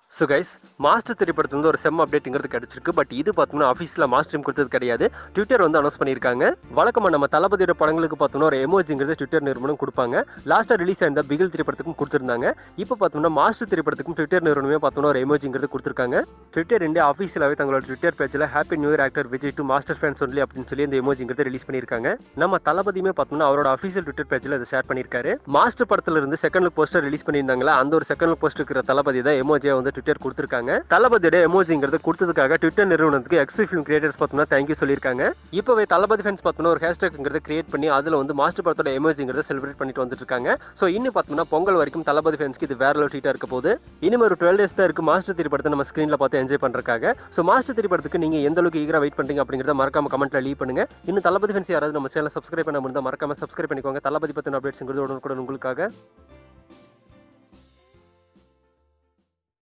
so guys master திரைப்படத்துல இருந்து ஒரு செம் அப்டேட்டுங்கிறது கிடைச்சிருக்கு பட் இது பார்த்தோம்னா ஆஃபீஸில் மாஸ்டர் டீம் கொடுத்தது கிடையாது ட்விட்டர் வந்து அனௌன்ஸ் பண்ணியிருக்காங்க வழக்கமாக நம்ம தளபதியோட படங்களுக்கு பார்த்தோம்னா ஒரு எமோஜிங்கிறது ட்விட்டர் நிறுவனம் கொடுப்பாங்க லாஸ்ட்டாக ரிலீஸ் ஆயிருந்த பிகில் திரைப்படத்துக்கும் கொடுத்துருந்தாங்க இப்போ பார்த்தோம்னா மாஸ்டர் திரைப்படத்துக்கும் ட்விட்டர் நிறுவனமே பார்த்தோம்னா ஒரு எமோஜிங்கிறது கொடுத்துருக்காங்க ட்விட்டர் இந்தியா ஆஃபீஸிலாகவே தங்களோட ட்விட்டர் பேஜில் happy new year actor Vijay to master fans only அப்படின்னு சொல்லி இந்த எமோஜிங்கிறது ரிலீஸ் பண்ணியிருக்காங்க நம்ம தளபதியுமே பார்த்தோம்னா அவரோட அஃபீஷியல் ட்விட்டர் பேஜில் அதை ஷேர் பண்ணியிருக்காரு மாஸ்டர் படத்துல இருந்து செகண்ட் லுக் போஸ்டர் ரிலீஸ் பண்ணியிருந்தாங்களா அந்த ஒரு செகண்ட் லுக் போஸ்டர் இருக்கிற தளபதி தான் எமோஜியை வந்து ட்விட்டர் கொடுத்துருக்காங்க தளபதியோட எமோஜிங்கிறது கொடுத்ததுக்காக ட்விட்டர் நிறுவனத்துக்கு எக்ஸ் ஃபிலிம் கிரியேட்டர்ஸ் பார்த்தோம்னா தேங்க்யூ சொல்லியிருக்காங்க இப்போவே தளபதி ஃபேன்ஸ் பார்த்தோம்னா ஒரு ஹேஷ்டேக்ங்கிறத கிரியேட் பண்ணி அதில் வந்து மாஸ்டர் படத்தோட எமோஜிங்கிறத செலிப்ரேட் பண்ணிட்டு வந்துட்டு இருக்காங்க ஸோ இன்னும் பார்த்தோம்னா பொங்கல் வரைக்கும் தளபதி ஃபேன்ஸ்க்கு இது வேற லெவல் ட்வீட்டாக இருக்க போது இனிமே ஒரு டுவெல் டேஸ் தான் இருக்கு மாஸ்டர் திரைப்படத்தை நம்ம ஸ்க்ரீனில் பார்த்து என்ஜாய் பண்ணுறக்காக ஸோ மாஸ்டர் திரைப்படத்துக்கு நீங்கள் எந்த அளவுக்கு ஈகரா வெயிட் பண்ணுறீங்க அப்படிங்கிறத மறக்காம கமெண்ட்ல லீவ் பண்ணுங்க இன்னும் தளபதி ஃபேன்ஸ் யாராவது நம்ம சேனல் சப்ஸ்கிரைப் பண்ண முடிந்தால் மறக்காம சப்ஸ்கிரைப் பண்ணிக்கோங்க தளபதி பற்றின அப்டேட்ஸ்ங்கிறது உடனுக்குடன் உங்களுக்காக